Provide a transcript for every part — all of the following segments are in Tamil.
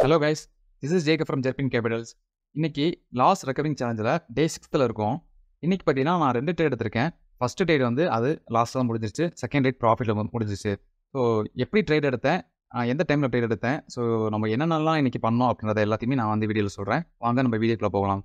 hello guys this is Jake from Jerbin capitals இன்னைக்கு லாஸ் ரெக்கவரிங் சேலஞ்சில் டே சிக்ஸ்த்தில் இருக்கும் இன்னைக்கு பார்த்தீங்கன்னா நான் ரெண்டு ட்ரேட் எடுத்திருக்கேன் ஃபர்ஸ்ட் ட்ரேட் வந்து அது லாஸ்ட் தான் முடிஞ்சிருச்சு செகண்ட் ட்ரேட் ப்ராஃபிட்டில் முடிஞ்சிருச்சு ஸோ எப்படி ட்ரேட் எடுத்தேன் ஆஹ் எந்த டைமில் ட்ரேட் எடுத்தேன் ஸோ நம்ம என்னென்னலாம் இன்னைக்கு பண்ணோம் அப்படின்றத எல்லாத்தையுமே நான் வந்து வீடியோவில் சொல்கிறேன் வாங்க நம்ம வீடியோக்குள்ளே போகலாம்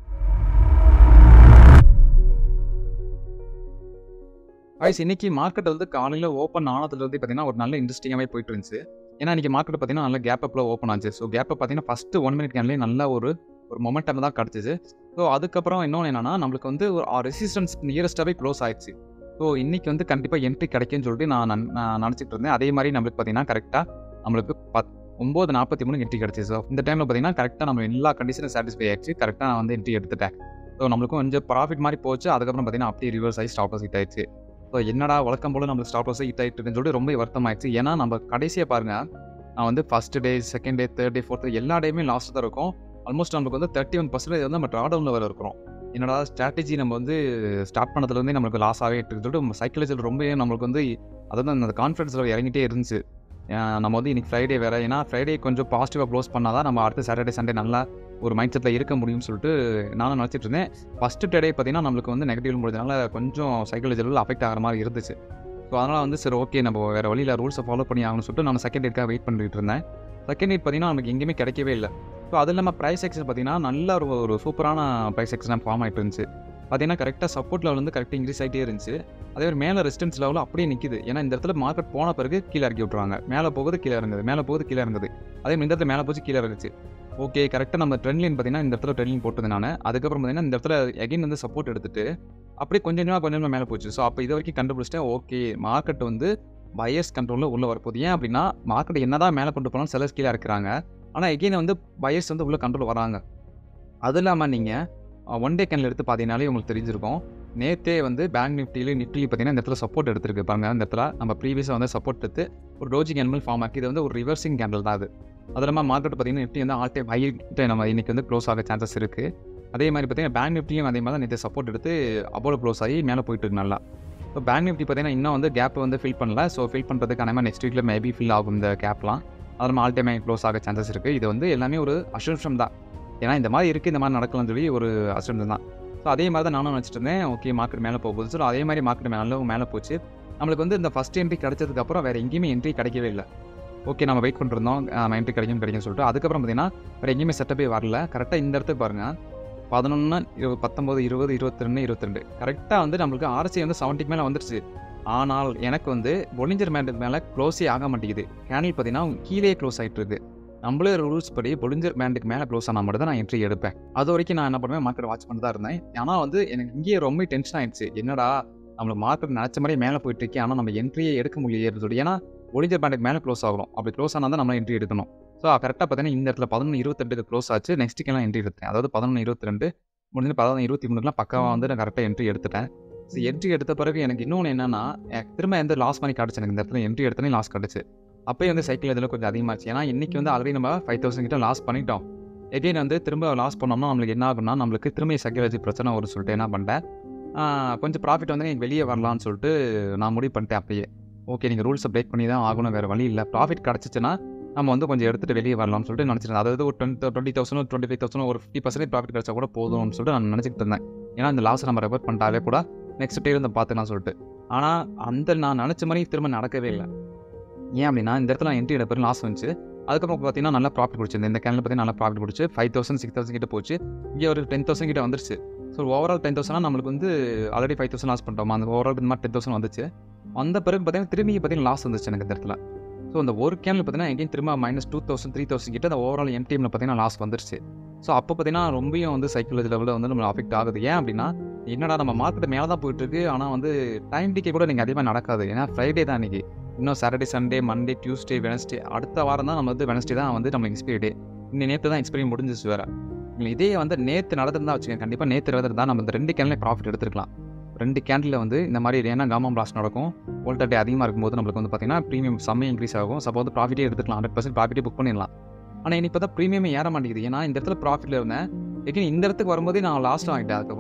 guys இன்னைக்கு மார்க்கெட் வந்து காலையில் ஓப்பன் ஆனதுலேருந்து பார்த்தீங்கன்னா ஒரு நல்ல இன்ட்ரெஸ்டிங்காகவே போயிட்டு இருந்துச்சு ஏன்னா இன்னைக்கு மார்க்கெட் பார்த்தீங்கன்னா நல்ல கேப் அப்பில் ஓப்பன் ஆச்சு ஸோ கேப் பார்த்தீங்கன்னா ஃபஸ்ட்டு ஒன் மினிட் கேன்லேயே நல்ல ஒரு ஒரு மொமெண்டம் தான் கிடச்சிச்சு ஸோ அதுக்கப்புறம் இன்னொன்று என்னன்னா நம்மளுக்கு வந்து ஒரு ரெசிஸ்டன்ஸ் நியரஸ்ட்டாகவே க்ளோஸ் ஆயிடுச்சு ஸோ இன்னைக்கு வந்து கண்டிப்பாக என்ட்ரி கிடைக்கும்னு சொல்லிட்டு நான் நன்- நான் நினச்சிட்டு இருந்தேன் அதே மாதிரி நம்மளுக்கு பார்த்தீங்கன்னா கரெக்டாக நம்மளுக்கு பத் ஒம்பது நாற்பத்தி மூணு என்ட்ரி கிடச்சி ஸோ இந்த டைமில் பார்த்தீங்கன்னா கரெக்டாக நம்ம எல்லா கண்டிஷனும் சாட்டிஸ்ஃபை ஆயிடுச்சு கரெக்டாக நான் வந்து என்ட்ரி எடுத்துட்டேன் ஸோ நம்மளுக்கும் கொஞ்சம் ப்ராஃபிட் மாதிரி போச்சு அதுக்கப்புறம் பார்த்தீங்கன்னா அப்படியே ரிவர்ஸ் ஆகி ஸ்டாப் லாஸ் ஹிட் ஆயிடுச்சு ஸோ என்னடா வழக்கம் போல் நம்மளுக்கு ஸ்டாப் லாஸ் ஹிட் ஆகிட்டுன்னு சொல்லிட்டு ரொம்ப வருத்தமாயிடுச்சு ஏன்னா நம்ம கடைசியாக பாருங்க நான் வந்து first day second day third day fourth எல்லா டேயுமே லாஸ்ட் தான் இருக்கும் ஆல்மோஸ்ட் நமக்கு வந்து தேர்ட்டி ஒன் பர்சன்டேஜ் வந்து நம்ம ட்ராடவுனில் வர இருக்கிறோம் என்னடா ஸ்ட்ராட்டஜி நம்ம வந்து ஸ்டார்ட் பண்ணதுலேருந்தே நம்மளுக்கு லாஸ் ஆகவே இருக்குன்னு சொல்லிட்டு சைக்காலஜியில் ரொம்ப நம்மளுக்கு வந்து அதாவது அந்த கான்ஃபிடன்ஸில் இறங்கிட்டே இருந்துச்சு ஏன் நம்ம வந்து இன்னைக்கு ஃப்ரைடே வேறு ஏன்னா ஃப்ரைடே கொஞ்சம் பாசிட்டிவாக க்ளோஸ் பண்ணால் தான் நம்ம அடுத்த சாட்டர்டே சண்டே நல்லா ஒரு மைண்ட் செட்டில் இருக்க முடியும்னு சொல்லிட்டு நானும் நினச்சிட்டு இருந்தேன் ஃபஸ்ட்டு டே பார்த்தீங்கன்னா நம்மளுக்கு வந்து நெகட்டிவ் முடிஞ்சதுனால கொஞ்சம் சைக்காலஜியில் அஃபெக்ட் ஆகிற மாதிரி இருந்துச்சு ஸோ அதனால் வந்து சரி ஓகே நம்ம வேறு வழியில் ரூல்ஸை ஃபாலோ பண்ணி ஆகணும்னு சொல்லிட்டு நான் செகண்ட் டேட்காக வெயிட் பண்ணிட்டு இருந்தேன் செகண்ட் டேட் பார்த்தீங்கன்னா நமக்கு எங்கேயுமே கிடைக்கவே இல்லை ஸோ அது இல்லாமல் ப்ரைஸ் செக்ஷன் பார்த்தீங்கன்னா நல்ல ஒரு ஒரு சூப்பரான ப்ரைஸ் செக்ஷன் ஃபார்ம் ஆகிட்டு இருந்துச்சு பார்த்தீங்கன்னா கரெக்டாக சப்போர்ட் லெவல் வந்து கரெக்டாக இன்க்ரீஸ் ஆகிட்டே இருந்துச்சு அதே மாதிரி மேலே ரெசிஸ்டன்ஸ் லெவல் அப்படியே நிற்கிது ஏன்னா இந்த இடத்துல மார்க்கெட் போன பிறகு கீழே இறக்கி விட்ருவாங்க மேலே போகுது கீழே இறங்குது மேலே போகுது கீழே இறங்குது அதே மாதிரி இந்த இடத்துல மேலே போச்சு கீழே இறங்குச்சு ஓகே கரெக்டாக நம்ம ட்ரெண்ட் லைன் பார்த்தீங்கன்னா இந்த இடத்துல ட்ரெண்ட் லைன் போட்டது நான் அதுக்கப்புறம் பார்த்தீங்கன்னா இந்த இடத்துல எகைன் வந்து சப்போர்ட் எடுத்துட்டு அப்படியே கொஞ்சம் கொஞ்சமாக கொஞ்சம் கொஞ்சமாக மேலே போச்சு ஸோ அப்போ இது வரைக்கும் கண்டுபிடிச்சிட்டேன் ஓகே மார்க்கெட் வந்து பயஸ் கண்ட்ரோலில் உள்ளே வரப்போகுது ஏன் அப்படின்னா மார்க்கெட் என்னதான் மேலே கொண்டு போனாலும் செலர்ஸ் கீழே இருக்கிறாங்க ஆனால் எகைன் வந்து பயஸ் வந்து உள்ளே கண்ட்ரோல் வராங்க அது இல்லாமல் நீங்கள் ஒன் டே கேனில் எடுத்து பார்த்தீங்கனாலே உங்களுக்கு தெரிஞ்சிருக்கும் நேத்தே வந்து பேங்க் நிஃப்டியில் நிஃப்டியில் பார்த்தீங்கன்னா இந்த இடத்துல சப்போர்ட் எடுத்திருக்கு பாருங்க இந்த இடத்துல நம்ம ப்ரீவியஸாக வந்து சப்போர்ட் எடுத்து ஒரு ரோஜி கேண்டில் ஃபார்ம் ஆக்கி இது வந்து ஒரு ரிவர்சிங் கேண்டில் தான் அது அது இல்லாமல் மார்க்கெட் பார்த்தீங்கன்னா நிஃப்டி வந்து ஆல் டைம் ஹை கிட்ட நம்ம இன்னைக்கு வந்து க்ளோஸ் ஆக சான்சஸ் இருக்குது அதே மாதிரி பார்த்தீங்கன்னா பேங்க் நிஃப்டியும் அதே மாதிரி தான் நேற்று சப்போர்ட் எடுத்து அபோல க்ளோஸ் ஆகி மேலே போயிட்டு இருக்கு நல்லா இப்போ பேங்க் நிஃப்டி பார்த்தீங்கன்னா இன்னும் வந்து கேப் வந்து ஃபில் பண்ணல ஸோ ஃபில் பண்ணுறதுக்கு அந்த மாதிரி நெக்ஸ்ட் வீக்கில் மேபி ஃபில் ஆகும் இந்த கேப்லாம் அது நம்ம ஆல் டைம் க்ளோஸ் ஆக சான்சஸ் இருக்குது இது வந்து எல்லாமே ஒரு அசம்ஷம் தான் ஏன்னா இந்த மாதிரி இருக்குது இந்த மாதிரி நடக்கலாம்னு சொல்லி ஒரு அசம்ஷம் தான் ஸோ அதே மாதிரி தான் நானும் நினச்சிட்டு இருந்தேன் ஓகே மார்க்கெட் மேலே போகுது ஸோ அதே மாதிரி மார்க்கெட் மேலே மேலே போச்சு நம்மளுக்கு வந்து இந்த ஃபஸ்ட் என்ட்ரி கிடைச்சதுக்கு அப்புறம் வேறு எங்கேயுமே என்ட்ரி கிடைக்கவே இல்லை ஓகே நம்ம வெயிட் பண்ணிருந்தோம் நம்ம என்ட்ரி கிடைக்கும் கிடைக்கும் சொல்லிட்டு அதுக்கப்புறம் பார்த்தீங்கன்னா வேறு எங்கேயுமே செட்டப்பே வரல கரெக்டாக இந்த இடத்துக்கு பாருங்கள் பதினொன்று இருபது பத்தொம்போது இருபது இருபத்தி ரெண்டு இருபத்தி ரெண்டு கரெக்டாக வந்து நம்மளுக்கு ஆர்சி வந்து செவன்ட்டிக்கு மேலே வந்துருச்சு ஆனால் எனக்கு வந்து பொலிஞ்சர் மேண்டுக்கு மேலே க்ளோஸே ஆக மாட்டேங்குது கேண்டில் பார்த்தீங்கன்னா கீழே க்ளோஸ் ஆகிட்டு இருக்கு நம்மளே ரூல்ஸ் படி பொலிஞ்சர் பேண்டுக்கு மேலே க்ளோஸ் ஆனால் மட்டும் தான் நான் என்ட்ரி எடுப்பேன் அது வரைக்கும் நான் என்ன பண்ணுவேன் மார்க்கெட் வாட்ச் பண்ணிட்டு தான் இருந்தேன் ஆனால் வந்து எனக்கு இங்கேயே ரொம்ப டென்ஷன் ஆயிடுச்சு என்னடா நம்மளுக்கு மார்க்கெட் நினச்ச மாதிரி மேலே போயிட்டு இருக்கேன் ஆனால் நம்ம என்ட்ரியே எடுக்க முடியல சொல்லி ஏன்னா ஒளிஞ்சர் பேண்டுக்கு மேலே க்ளோஸ் ஆகணும் அப்படி க்ளோஸ் ஆனால் தான் நம்ம என்ட்ரி எடுக்கணும் ஸோ கரெக்டாக பார்த்தீங்கன்னா இந்த இடத்துல பதினொன்று இருபத்தெட்டுக்கு க்ளோஸ் ஆச்சு நெக்ஸ்ட்டுக்கெல்லாம் என்ட்ரி எடுத்தேன் அதாவது பதினொன்று இருபத்தி ரெண்டு முடிஞ்சு பதினொன்று இருபத்தி மூணுக்குலாம் பக்காவாக வந்து நான் கரெக்டாக என்ட்ரி எடுத்துட்டேன் ஸோ என்ட்ரி எடுத்த பிறகு எனக்கு இன்னொன்று என்னன்னா எனக்கு திரும்ப எந்த லாஸ் பண்ணி கிடச்சி எனக்கு இந்த இடத்துல என்ட்ரி எடுத்தனே லாஸ் கிடச்சி அப்போயே வந்து சைக்கிள் இதில் கொஞ்சம் அதிகமாச்சு ஏன்னா இன்னைக்கு வந்து ஆல்ரெடி நம்ம ஃபைவ் தௌசண்ட் கிட்ட லாஸ் பண்ணிட்டோம் எகைன் வந்து திரும்ப லாஸ் பண்ணோம்னா நம்மளுக்கு என்ன ஆகும்னா நம்மளுக்கு திரும்ப சைக்காலஜி பிரச்சனை வரும் சொல்லிட்டு என்ன பண்ணிட்டேன் ஆஹ் கொஞ்சம் ப்ராஃபிட் வந்து எனக்கு வெளியே வரலாம்னு சொல்லிட்டு நான் முடிவு பண்ணிட்டேன் அப்பயே ஓகே நீங்கள் ரூல்ஸை பிரேக் பண்ணி தான் ஆகணும் வேறு வழி இல்லை ப்ராஃபிட் கிடச்சிச்சுன்னா நம்ம வந்து கொஞ்சம் எடுத்துகிட்டு வெளியே வரலாம்னு சொல்லிட்டு நினச்சிருந்தேன் அதாவது ஒரு twenty twenty thousand twenty five thousand ஒரு ஃபிஃப்டி பர்சன்டேஜ் ப்ராஃபிட் கிடச்சா கூட போதும்னு சொல்லிட்டு நான் நினச்சிட்டு இருந்தேன் ஏன்னா இந்த லாஸை நம்ம ரெவர் பண்ணிட்டாலே கூட நெக்ஸ்ட் டே வந்து பார்த்துக்கலாம் சொல்லிட்டு ஆனால் அந்த நான் நினச்ச மாதிரி திரும்ப நடக்கவே இல்லை ஏன் அப்படின்னா இந்த இடத்துல என்ட்ரி எடுப்பது லாஸ் வந்துச்சு அதுக்கப்புறம் பார்த்தீங்கன்னா நல்லா ப்ராஃபிட் பிடிச்சிருந்தது இந்த கேனில் பார்த்தீங்கன்னா நல்லா ப்ராஃபிட் பிடிச்சி ஃபைவ் தௌசண்ட் சிக்ஸ் தௌசண்ட் கிட்ட போச்சு இங்கே ஒரு டென் தௌசண்ட் கிட்ட வந்துருச்சு ஸோ ஓவரால் டென் தௌசண்ட் நம்மளுக்கு வந்து ஆல்ரெடி ஃபைவ் தௌசண்ட் லாஸ் பண்ணிட்டோம் அந்த ஓவரால் இந்த மாதிரி டென் தௌசண்ட் வந்துச்சு வந்த பிறகு பார்த்தீங்கன்னா திரும்பி பார்த்தீங்கன்னா லாஸ் வந்துச்சு எனக்கு இந்த இடத்துல ஸோ அந்த ஒரு கேனில் பார்த்தீங்கன்னா எங்கேயும் திரும்ப minus two thousand three thousand கிட்ட அந்த ஓவரால் என் டீமில் பார்த்தீங்கன்னா லாஸ் வந்துருச்சு ஸோ அப்போ பார்த்தீங்கன்னா ரொம்பவும் வந்து சைக்காலஜி லெவலில் வந்து நம்ம அஃபெக்ட் ஆகுது ஏன் அப்படின்னா என்னடா நம்ம மார்க்கெட் மேலே தான் போயிட்டு இருக்கு ஆனால் வந்து டைம் டிக்கே கூட நீங்கள் அதிகமாக நடக்காது ஏன்னா ஃப்ரைடே தான் இன்னைக்கு இன்னும் Saturday Sunday Monday Tuesday Wednesday அடுத்த வாரம் தான் நம்ம வந்து வெனஸ்டே தான் வந்து நம்ம எக்ஸ்பைரி டே இன்னும் நேற்று தான் எக்ஸ்பைரி முடிஞ்சிச்சு வேறு இதே வந்து நேற்று நடந்திருந்தா வச்சுக்கோங்க கண்டிப்பாக நேற்று நடந்திருந்தா நம்ம இந்த ரெண்டு கேண்டில் ப்ராஃபிட் எடுத்துருக்கலாம் ரெண்டு கேண்டில் வந்து இந்த மாதிரி ஏன்னா காமம் பிளாஸ்ட் நடக்கும் வோல்டர் டே அதிகமாக இருக்கும்போது நம்மளுக்கு வந்து பார்த்தீங்கன்னா ப்ரீமியம் செம்மையாக இன்க்ரீஸ் ஆகும் சப்போ வந்து ப்ராஃபிட்டே எடுத்துக்கலாம் ஹண்ட்ரட் பர்சன்ட் ப்ராஃபிட்டே புக் பண்ணிடலாம் ஆனால் இன்னைக்கு பார்த்தா ப்ரீமியம் ஏற மாட்டேங்குது ஏன்னா இந்த இடத்துல ப்ராஃபிட்டில் இருந்தேன் எகைன் இந்த இடத்துக்கு வரும்போதே நான் லாஸ்ட் வாங்கிட்டேன் அதுக்கப்புறம்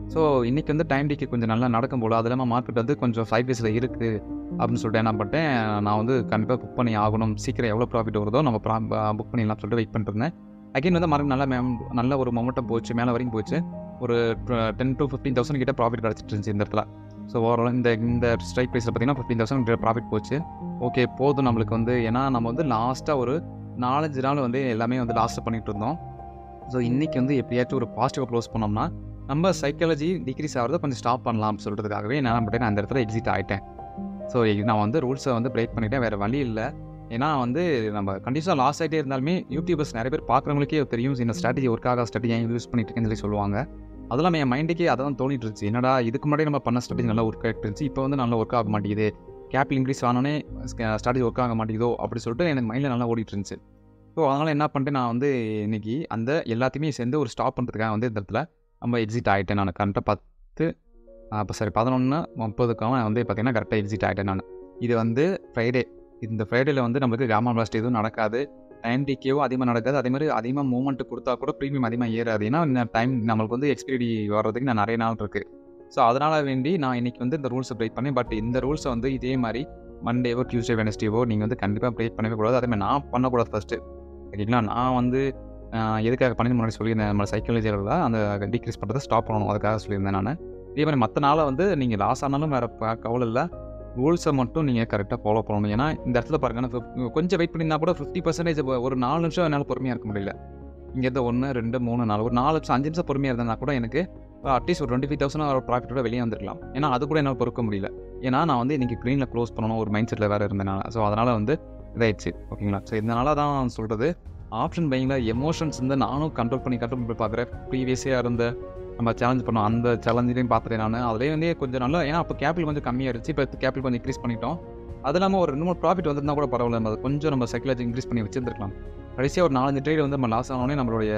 ஸோ இன்றைக்கி வந்து டைம் டிக்கெட் கொஞ்சம் நல்லா நடக்கும் போல் அது இல்லாமல் மார்க்கெட் வந்து கொஞ்சம் ஃபைவ் டேஸில் இருக்குது அப்படின்னு சொல்லிட்டு என்ன பண்ணிட்டேன் நான் வந்து கண்டிப்பாக புக் பண்ணி ஆகணும் சீக்கிரம் எவ்வளோ ப்ராஃபிட் வருதோ நம்ம ப்ரா புக் பண்ணிடலாம் சொல்லிட்டு வெயிட் பண்ணிருந்தேன் அகைன் வந்து மார்க்கெட் நல்லா மேம் நல்ல ஒரு மொமெண்டம் போச்சு மேலே வரைக்கும் போச்சு ஒரு டென் டு ஃபிஃப்டீன் தௌசண்ட் கிட்ட ப்ராஃபிட் கிடச்சிட்டு இருந்துச்சு இந்த இடத்துல ஸோ ஓவரால் இந்த இந்த ஸ்ட்ரைக் ப்ரைஸில் பார்த்தீங்கன்னா ஃபிஃப்டீன் தௌசண்ட் ப்ராஃபிட் போச்சு ஓகே போதும் நம்மளுக்கு வந்து ஏன்னா நம்ம வந்து லாஸ்ட்டாக ஒரு நாலஞ்சு நாள் வந்து எல்லாமே வந்து லாஸ்ட்டாக பண்ணிகிட்டு இருந்தோம் ஸோ இன்றைக்கி வந்து எப்படியாச்சும் ஒரு பாசிட்டிவாக க்ளோஸ் பண்ணோம்னா நம்ம சைக்காலஜி டிக்ரீஸ் ஆகிறத கொஞ்சம் ஸ்டாப் பண்ணலாம்னு சொல்கிறதுக்காகவே நான் பண்ணிட்டேன் நான் அந்த இடத்துல எக்ஸிட் ஆகிட்டேன் ஸோ நான் வந்து ரூல்ஸை வந்து பிரேக் பண்ணிட்டேன் வேறு வழி இல்லை ஏன்னா வந்து நம்ம கண்டிப்பாக லாஸ் ஆகிட்டே இருந்தாலுமே யூடியூபர்ஸ் நிறைய பேர் பார்க்குறவங்களுக்கே தெரியும் இந்த ஸ்ட்ராட்டஜி ஒர்க் ஆக ஸ்ட்ராட்டஜி ஏன் யூஸ் பண்ணிட்டு இருக்கேன்னு சொல்லி சொல்லுவாங்க அதெல்லாம் என் மைண்டுக்கே அதான் தோணிட்டு இருந்துச்சு என்னடா இதுக்கு முன்னாடி நம்ம பண்ண ஸ்ட்ராட்டஜி நல்லா ஒர்க் ஆகிட்டு இருந்துச்சு இப்போ வந்து நல்லா ஒர்க் ஆக மாட்டேங்குது கேபிள் இன்க்ரீஸ் ஆனோடனே ஸ்ட்ராட்டஜி ஒர்க் ஆக மாட்டேங்குதோ அப்படி சொல்லிட்டு எனக்கு மைண்டில் நல்லா ஓடிட்டு இருந்துச்சு ஸோ அதனால் என்ன பண்ணிட்டேன் நான் வந்து இன்னைக்கு அந்த எல்லாத்தையுமே சேர்ந்து ஒரு ஸ்டாப் பண்ணுறதுக்காக வந்து இந்த இடத்துல நம்ம எக்ஸிட் ஆகிட்டேன் நான் கரெக்டாக பத்து அப்போ சரி பதினொன்று முப்பதுக்காக வந்து பார்த்தீங்கன்னா கரெக்டாக எக்ஸிட் ஆகிட்டேன் நான் இது வந்து ஃப்ரைடே இந்த ஃப்ரைடேல வந்து நம்மளுக்கு கிராம பிளாஸ்ட் எதுவும் நடக்காது டைம் டிகேவும் அதிகமாக நடக்காது அதே மாதிரி அதிகமாக மூவ்மெண்ட் கொடுத்தா கூட ப்ரீமியம் அதிகமாக ஏறாது ஏன்னா இந்த டைம் நம்மளுக்கு வந்து எக்ஸ்பீரி வர்றதுக்கு நான் நிறைய நாள் இருக்குது ஸோ அதனால் வேண்டி நான் இன்றைக்கி வந்து இந்த ரூல்ஸை பிரேக் பண்ணேன் பட் இந்த ரூல்ஸை வந்து இதே மாதிரி மண்டேவோ டியூஸ்டே வெனஸ்டேவோ நீங்கள் வந்து கண்டிப்பாக பிரேக் பண்ணவே கூடாது அதே மாதிரி நான் பண்ணக்கூடாது ஃபஸ்ட்டு ஓகேங்களா நான் வந்து எதுக்காக பண்ணி முன்னாடி சொல்லியிருந்தேன் நம்ம சைக்காலஜியில் அந்த டிக்ரீஸ் பண்ணுறதை ஸ்டாப் பண்ணணும் அதுக்காக சொல்லியிருந்தேன் நான் இதே மாதிரி மற்ற நாளை வந்து நீங்கள் லாஸ் ஆனாலும் வேறு கவலை இல்லை ரூல்ஸை மட்டும் நீங்கள் கரெக்டாக ஃபாலோ பண்ணணும் ஏன்னா இந்த இடத்துல பாருங்கள் கொஞ்சம் வெயிட் பண்ணியிருந்தா கூட ஃபிஃப்டி பர்சன்டேஜ் ஒரு நாலு நிமிஷம் என்னால் பொறுமையாக இருக்க முடியல இங்கேருந்து ஒன்று ரெண்டு மூணு நாலு ஒரு நாலு நிமிஷம் அஞ்சு நிமிஷம் பொறுமையாக இருந்தேன்னா கூட எனக்கு அட்லீஸ்ட் ஒரு டுவெண்ட்டி ஃபைவ் தௌசண்ட் ஒரு ப்ராஃபிட்டோட வெளியே வந்துருக்கலாம் ஏன்னா அது கூட என்னால் பொறுக்க முடியல ஏன்னா நான் வந்து இன்றைக்கி க்ரீனில் க்ளோஸ் பண்ணணும் ஒரு மைண்ட் செட்டில் வேறு இருந்தேனால ஸோ அதனால் வந்து இதாயிடுச்சு ஓகேங்களா ஸோ இதனால தான் சொல்கிறது ஆப்ஷன் பையிங்கில் எமோஷன்ஸ் வந்து நானும் கண்ட்ரோல் பண்ணி கண்ட்ரோல் பண்ணி பார்க்குறேன் ப்ரீவியஸாக இருந்த நம்ம சேலஞ்ச் பண்ணோம் அந்த சேலஞ்சிலையும் பார்த்துட்டேன் நான் அதுலேயே வந்து கொஞ்சம் நல்லா ஏன்னா அப்போ கேபிள் கொஞ்சம் கம்மியாகிடுச்சு இப்போ கேபிள் கொஞ்சம் இன்க்ரீஸ் பண்ணிட்டோம் அது இல்லாமல் ஒரு ரெண்டு மூணு ப்ராஃபிட் வந்திருந்தா கூட பரவாயில்ல நம்ம கொஞ்சம் நம்ம சைக்காலஜி இன்க்ரீஸ் பண்ணி வச்சிருந்துருக்கலாம் கடைசியாக ஒரு நாலஞ்சு ட்ரேட் வந்து நம்ம லாஸ் ஆனோடனே நம்மளுடைய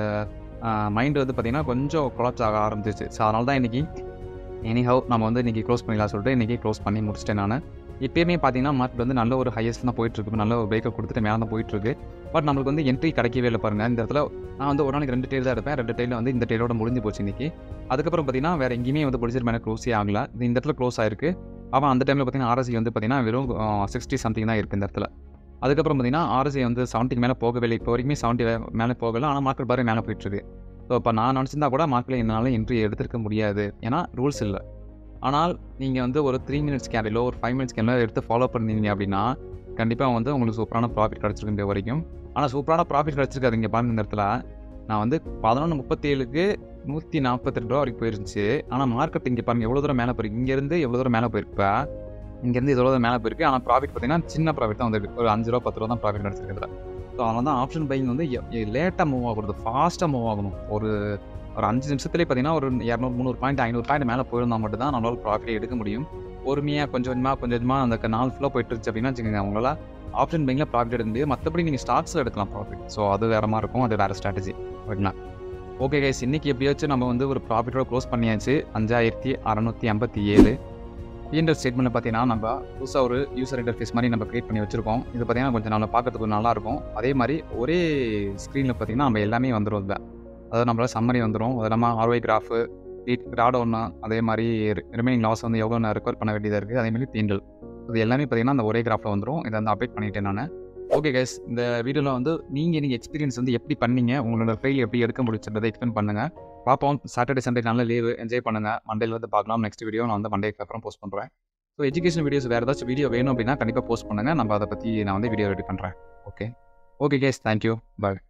மைண்ட் வந்து பார்த்திங்கன்னா கொஞ்சம் கொலாப்ஸ் ஆக ஆரம்பிச்சிச்சு ஸோ அதனால தான் இன்றைக்கி எனி ஹவ் நம்ம வந்து இன்றைக்கி க்ளோஸ் பண்ணிடலாம் சொல்லிட்டு இன்றைக்கி க்ளோஸ் பண்ணி முடிச்சிட்டேன் நான் இப்போயுமே பார்த்தீங்கன்னா மார்க்கெட் வந்து நல்ல ஒரு ஹையஸ்ட் தான் போயிட்டுருக்கு நல்ல ஒரு பிரேக்கப் கொடுத்துட்டு மேலே தான் போயிட்டுருக்கு பட் நம்மளுக்கு வந்து என்ட்ரி கிடைக்கவே இல்லை பாருங்கள் இந்த இடத்துல நான் வந்து ஒரு நாளைக்கு ரெண்டு டேல் தான் எடுப்பேன் ரெண்டு டேலில் வந்து இந்த டேலோட முடிஞ்சு போச்சு இன்றைக்கி அதுக்கப்புறம் பார்த்தீங்கன்னா வேறு எங்கேயுமே வந்து பிடிச்சிட்டு மேலே க்ளோஸே ஆகல இது இந்த இடத்துல க்ளோஸ் ஆயிருக்கு அவன் அந்த டைமில் பார்த்தீங்கன்னா ஆர்எஸ்சி வந்து பார்த்தீங்கன்னா வெறும் சிக்ஸ்டி சம்திங் தான் இருக்குது இந்த இடத்துல அதுக்கப்புறம் பார்த்தீங்கன்னா ஆர்எஸ்சி வந்து செவன்ட்டிக்கு மேலே போகவே இல்லை இப்போ வரைக்குமே செவன்ட்டி மேலே போகலை ஆனால் மார்க்கெட் பாரு மேலே போயிட்டுருக்கு ஸோ இப்போ நான் நினச்சிருந்தா கூட மார்க்கெட்டில் என்னால் என்ட்ரி எடுத்துருக்க முடியாது ஏன்னா ரூல்ஸ் இல்லை ஆனால் நீங்கள் வந்து ஒரு த்ரீ மினிட்ஸ் கேண்டிலோ ஒரு ஃபைவ் மினிட்ஸ் கேண்டிலோ எடுத்து ஃபாலோ பண்ணீங்க அப்படின்னா கண்டிப்பாக வந்து உங்களுக்கு சூப்பரான ப்ராஃபிட் கிடச்சிருக்கு வரைக்கும் ஆனால் சூப்பரான ப்ராஃபிட் கிடச்சிருக்காது இங்கே பாருங்க இந்த இடத்துல நான் வந்து பதினொன்று முப்பத்தேழுக்கு நூற்றி நாற்பத்தெட்டு ரூபா வரைக்கும் போயிருந்துச்சு ஆனால் மார்க்கெட் இங்கே பாருங்கள் எவ்வளோ தூரம் மேலே போயிருக்கு இங்கேருந்து எவ்வளோ தூரம் மேலே போயிருப்பா இங்கேருந்து எவ்வளோ தூரம் மேலே போயிருக்கு ஆனால் ப்ராஃபிட் பார்த்தீங்கன்னா சின்ன ப்ராஃபிட் தான் வந்து ஒரு அஞ்சு ரூபா பத்து ரூபா தான் ப்ராஃபிட் கிடச்சிருக்குதுல ஸோ அதனால தான் ஆப்ஷன் பையிங் வந்து லேட்டாக மூவ் ஆகக்கூடாது ஃபாஸ்ட்டாக மூவ் ஆகணும் ஒரு ஒரு அஞ்சு நிமிஷத்துலேயே பார்த்தீங்கன்னா ஒரு இரநூறு முந்நூறு பாயிண்ட் ஐநூறு பாயிண்ட் மேலே போயிருந்தால் மட்டும் தான் நம்மளால் ப்ராஃபிட் எடுக்க முடியும் பொறுமையாக கொஞ்சம் கொஞ்சமாக கொஞ்சம் கொஞ்சமாக அந்த நாள் ஃபுல்லாக போயிட்டு இருந்துச்சு அப்படின்னா வச்சுக்கோங்க அவங்களால ஆப்ஷன் பைங்கில் ப்ராஃபிட் எடுக்க முடியாது மற்றபடி நீங்கள் ஸ்டாக்ஸில் எடுக்கலாம் ப்ராஃபிட் ஸோ அது வேறு மாதிரி இருக்கும் அது வேறு ஸ்ட்ராட்டஜி ஓகேங்களா ஓகே கைஸ் இன்றைக்கி எப்படியாச்சும் நம்ம வந்து ஒரு ப்ராஃபிட்டோட க்ளோஸ் பண்ணியாச்சு அஞ்சாயிரத்தி அறநூற்றி ஐம்பத்தி ஏழு பிஎன்எல் ஸ்டேட்மெண்ட்டில் பார்த்தீங்கன்னா நம்ம புதுசாக ஒரு யூசர் இன்டர்ஃபேஸ் மாதிரி நம்ம க்ரியேட் பண்ணி வச்சிருக்கோம் இது பார்த்தீங்கன்னா கொஞ்சம் நல்லா பார்க்கறதுக்கு நல்லாயிருக்கும் அதே மாதிரி ஒரே ஸ்க்ரீனில் பார்த்தீங்கன்னா நம்ம எல்லாமே வந்துடும் இதில் அதாவது நம்மளால் சம்மரி வந்துடும் அது இல்லாமல் ஆர்ஒய் கிராஃபு கிராட் ஒன்று அதே மாதிரி ரிமைனிங் லாஸ் வந்து எவ்வளோ நான் ரெக்கார்ட் பண்ண வேண்டியதாக இருக்குது அதே மாதிரி பிஎன்எல் இது எல்லாமே பார்த்தீங்கன்னா அந்த ஒரே கிராஃபில் வந்துடும் இதை வந்து அப்டேட் பண்ணிட்டேன் நான் ஓகே கைஸ் இந்த வீடியோவில் வந்து நீங்கள் நீங்கள் எக்ஸ்பீரியன்ஸ் வந்து எப்படி பண்ணீங்க உங்களோட ஃபைல் எப்படி எடுக்க முடிச்சுன்றதை எக்ஸ்பிளைன் பண்ணுங்கள் பார்ப்போம் சாட்டர்டே சண்டே நல்ல லீவு என்ஜாய் பண்ணுங்கள் மண்டேல வந்து பார்க்கலாம் நெக்ஸ்ட் வீடியோ நான் வந்து மண்டேக்கு அப்புறம் போஸ்ட் பண்ணுறேன் ஸோ எஜுகேஷன் வீடியோஸ் வேறு ஏதாச்சும் வீடியோ வேணும் அப்படின்னா கண்டிப்பாக போஸ்ட் பண்ணுங்கள் நம்ம அதை பற்றி நான் வந்து வீடியோ ரெடி பண்ணுறேன் ஓகே ஓகே கேஸ் தேங்க்யூ பாய்